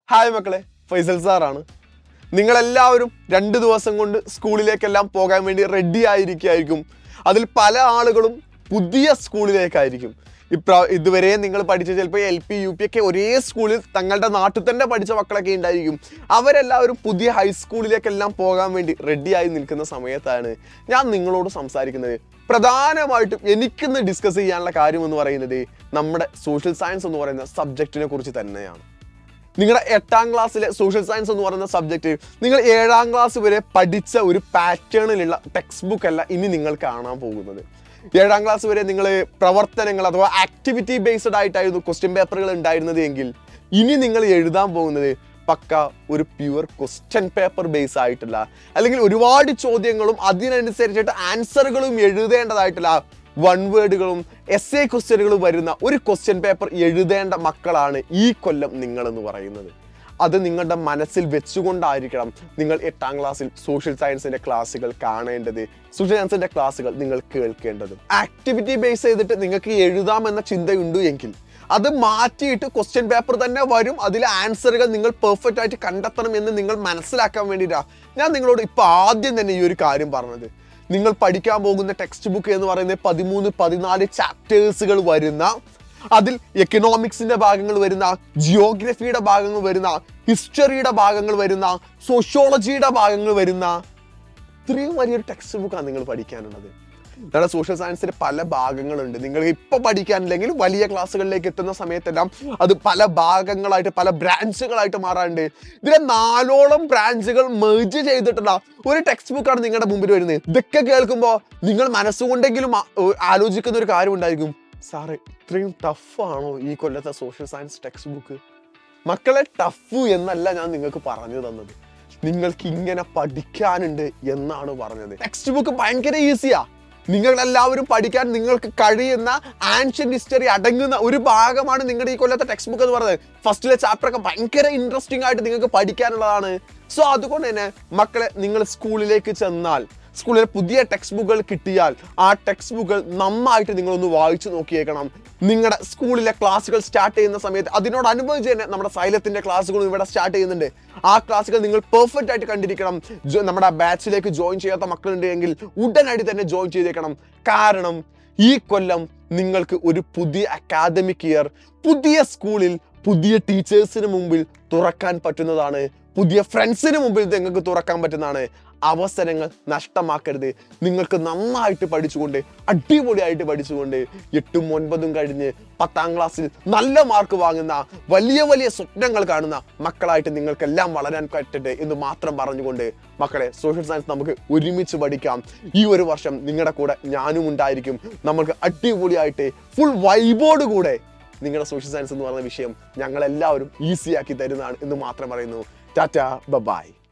hi മക്കളെ ഫൈസൽ സാറാണ് നിങ്ങളെല്ലാവരും രണ്ട് ദിവസം കൊണ്ട് സ്കൂളിലേക്കെല്ലാം പോകാൻ വേണ്ടി റെഡി ആയിരിക്കുകയായിരിക്കും അതിൽ പല ആളുകളും പുതിയ സ്കൂളിലേക്കായിരിക്കും ഇപ്രാ ഇതുവരെ നിങ്ങൾ പഠിച്ച ചിലപ്പോൾ എൽ പി യു പി ഒക്കെ ഒരേ സ്കൂളിൽ തങ്ങളുടെ നാട്ടിൽ തന്നെ പഠിച്ച മക്കളൊക്കെ ഉണ്ടായിരിക്കും അവരെല്ലാവരും പുതിയ ഹൈസ്കൂളിലേക്കെല്ലാം പോകാൻ വേണ്ടി റെഡിയായി നിൽക്കുന്ന സമയത്താണ് ഞാൻ നിങ്ങളോട് സംസാരിക്കുന്നത് പ്രധാനമായിട്ടും എനിക്കിന്ന് ഡിസ്കസ് ചെയ്യാനുള്ള കാര്യം എന്ന് പറയുന്നത് നമ്മുടെ സോഷ്യൽ സയൻസ് എന്ന് പറയുന്ന സബ്ജക്റ്റിനെ കുറിച്ച് തന്നെയാണ് നിങ്ങളുടെ എട്ടാം ക്ലാസ്സിലെ സോഷ്യൽ സയൻസ് എന്ന് പറയുന്ന സബ്ജക്റ്റ് നിങ്ങൾ ഏഴാം ക്ലാസ് വരെ പഠിച്ച ഒരു പാറ്റേണിലുള്ള ടെക്സ്റ്റ് ബുക്ക് അല്ല ഇനി നിങ്ങൾ കാണാൻ പോകുന്നത് ഏഴാം ക്ലാസ് വരെ നിങ്ങൾ പ്രവർത്തനങ്ങൾ അഥവാ ആക്ടിവിറ്റി ബേസ്ഡ് ആയിട്ടായിരുന്നു ക്വസ്റ്റ്യൻ പേപ്പറുകൾ ഉണ്ടായിരുന്നത് എങ്കിൽ ഇനി നിങ്ങൾ എഴുതാൻ പോകുന്നത് പക്ക ഒരു പ്യുവർ ക്വസ്റ്റ്യൻ പേപ്പർ ബേസ് ആയിട്ടുള്ള അല്ലെങ്കിൽ ഒരുപാട് ചോദ്യങ്ങളും അതിനനുസരിച്ചിട്ട് ആൻസറുകളും എഴുതേണ്ടതായിട്ടുള്ള വൺ വേർഡുകളും എസ് എ ക്വസ്റ്റ്യനുകളും വരുന്ന ഒരു ക്വസ്റ്റ്യൻ പേപ്പർ എഴുതേണ്ട മക്കളാണ് ഈ കൊല്ലം നിങ്ങളെന്ന് പറയുന്നത് അത് നിങ്ങളുടെ മനസ്സിൽ വെച്ചുകൊണ്ടായിരിക്കണം നിങ്ങൾ എട്ടാം ക്ലാസ്സിൽ സോഷ്യൽ സയൻസിന്റെ ക്ലാസ്സുകൾ കാണേണ്ടത് സോഷ്യൽ സയൻസിന്റെ ക്ലാസ്സുകൾ നിങ്ങൾ കേൾക്കേണ്ടതും ആക്ടിവിറ്റി ബേസ് ചെയ്തിട്ട് നിങ്ങൾക്ക് എഴുതാമെന്ന ചിന്തയുണ്ട് എങ്കിൽ അത് മാറ്റിയിട്ട് ക്വസ്റ്റ്യൻ പേപ്പർ തന്നെ വരും അതിലെ ആൻസറുകൾ നിങ്ങൾ പെർഫെക്റ്റ് ആയിട്ട് കണ്ടെത്തണം എന്ന് നിങ്ങൾ മനസ്സിലാക്കാൻ വേണ്ടിയിട്ടാണ് ഞാൻ നിങ്ങളോട് ഇപ്പൊ ആദ്യം തന്നെ ഈ ഒരു കാര്യം പറഞ്ഞത് നിങ്ങൾ പഠിക്കാൻ പോകുന്ന ടെക്സ്റ്റ് ബുക്ക് എന്ന് പറയുന്നത് പതിമൂന്ന് പതിനാല് ചാപ്റ്റേഴ്സുകൾ വരുന്ന അതിൽ എക്കണോമിക്സിന്റെ ഭാഗങ്ങൾ വരുന്ന ജിയോഗ്രഫിയുടെ ഭാഗങ്ങൾ വരുന്ന ഹിസ്റ്ററിയുടെ ഭാഗങ്ങൾ വരുന്ന സോഷ്യോളജിയുടെ ഭാഗങ്ങൾ വരുന്ന ഇത്രയും വലിയൊരു ടെക്സ്റ്റ് ബുക്കാണ് നിങ്ങൾ പഠിക്കാനുള്ളത് നിങ്ങളുടെ സോഷ്യൽ സയൻസിന്റെ പല ഭാഗങ്ങളുണ്ട് നിങ്ങൾ ഇപ്പൊ പഠിക്കാനില്ലെങ്കിൽ വലിയ ക്ലാസ്സുകളിലേക്ക് എത്തുന്ന സമയത്തെല്ലാം അത് പല ഭാഗങ്ങളായിട്ട് പല ബ്രാഞ്ചുകളായിട്ട് മാറാറുണ്ട് ഇതിലെ നാലോളം ബ്രാഞ്ചുകൾ മെർജ് ചെയ്തിട്ടുള്ള ഒരു ടെക്സ്റ്റ് ബുക്കാണ് നിങ്ങളുടെ മുമ്പിൽ വരുന്നത് ഇതൊക്കെ കേൾക്കുമ്പോൾ നിങ്ങൾ മനസ്സുകൊണ്ടെങ്കിലും ആ- ഏർ ആലോചിക്കുന്ന ഒരു കാര്യം ഉണ്ടായിരിക്കും സാറേ ഇത്രയും ടഫാണോ ഈ കൊല്ലത്തെ സോഷ്യൽ സയൻസ് ടെക്സ്റ്റ് ബുക്ക് മക്കളെ ടഫ് എന്നല്ല ഞാൻ നിങ്ങൾക്ക് പറഞ്ഞു തന്നത് നിങ്ങൾക്ക് ഇങ്ങനെ പഠിക്കാനുണ്ട് എന്നാണ് പറഞ്ഞത് ടെക്സ്റ്റ് ബുക്ക് ഭയങ്കര ഈസിയാ നിങ്ങളെല്ലാവരും പഠിക്കാൻ നിങ്ങൾക്ക് കഴിയുന്ന ആൻഷ്യൻ ഹിസ്റ്ററി അടങ്ങുന്ന ഒരു ഭാഗമാണ് നിങ്ങളുടെ ഈ കൊല്ലത്തെ ടെക്സ്റ്റ് ബുക്ക് എന്ന് പറയുന്നത് ഫസ്റ്റിലെ ചാപ്റ്റർ ഒക്കെ ഭയങ്കര ഇൻട്രസ്റ്റിംഗ് ആയിട്ട് നിങ്ങൾക്ക് പഠിക്കാനുള്ളതാണ് സോ അതുകൊണ്ട് തന്നെ മക്കളെ നിങ്ങൾ സ്കൂളിലേക്ക് ചെന്നാൽ സ്കൂളിൽ പുതിയ ടെക്സ്റ്റ് ബുക്കുകൾ കിട്ടിയാൽ ആ ടെക്സ്റ്റ് ബുക്കുകൾ നന്നായിട്ട് നിങ്ങളൊന്ന് വായിച്ചു നോക്കിയേക്കണം നിങ്ങളുടെ സ്കൂളിലെ ക്ലാസ്സുകൾ സ്റ്റാർട്ട് ചെയ്യുന്ന സമയത്ത് അതിനോടനുബന്ധിച്ച് തന്നെ നമ്മുടെ സൈലത്തിന്റെ ക്ലാസ്സുകളും ഇവിടെ സ്റ്റാർട്ട് ചെയ്യുന്നുണ്ട് ആ ക്ലാസ്സുകൾ നിങ്ങൾ പെർഫെക്റ്റ് ആയിട്ട് കണ്ടിരിക്കണം ജോ- നമ്മുടെ ബാച്ചിലേക്ക് ജോയിൻ ചെയ്യാത്ത മക്കളുണ്ടെങ്കിൽ ഉടനടി തന്നെ ജോയിൻ ചെയ്തേക്കണം കാരണം ഈ കൊല്ലം നിങ്ങൾക്ക് ഒരു പുതിയ അക്കാദമിക് ഇയർ പുതിയ സ്കൂളിൽ പുതിയ ടീച്ചേഴ്സിന് മുമ്പിൽ തുറക്കാൻ പറ്റുന്നതാണ് പുതിയ ഫ്രണ്ട്സിന് മുമ്പിൽ നിങ്ങൾക്ക് തുറക്കാൻ പറ്റുന്നതാണ് അവസരങ്ങൾ നഷ്ടമാക്കരുത് നിങ്ങൾക്ക് നന്നായിട്ട് പഠിച്ചുകൊണ്ട് അടിപൊളിയായിട്ട് പഠിച്ചുകൊണ്ട് എട്ടും ഒൻപതും കഴിഞ്ഞ് പത്താം ക്ലാസ്സിൽ നല്ല മാർക്ക് വാങ്ങുന്ന വലിയ വലിയ സ്വപ്നങ്ങൾ കാണുന്ന മക്കളായിട്ട് നിങ്ങൾക്കെല്ലാം വളരാൻ പറ്റട്ടെ എന്ന് മാത്രം പറഞ്ഞുകൊണ്ട് മക്കളെ സോഷ്യൽ സയൻസ് നമുക്ക് ഒരുമിച്ച് പഠിക്കാം ഈ ഒരു വർഷം നിങ്ങളുടെ കൂടെ ഞാനും ഉണ്ടായിരിക്കും നമുക്ക് അടിപൊളിയായിട്ട് ഫുൾ വൈബോട് കൂടെ നിങ്ങളുടെ സോഷ്യൽ സയൻസ് എന്ന് പറയുന്ന വിഷയം ഞങ്ങളെല്ലാവരും ഈസി ആക്കി തരുന്നതാണ് എന്ന് മാത്രം പറയുന്നു ടാറ്റ ബൈ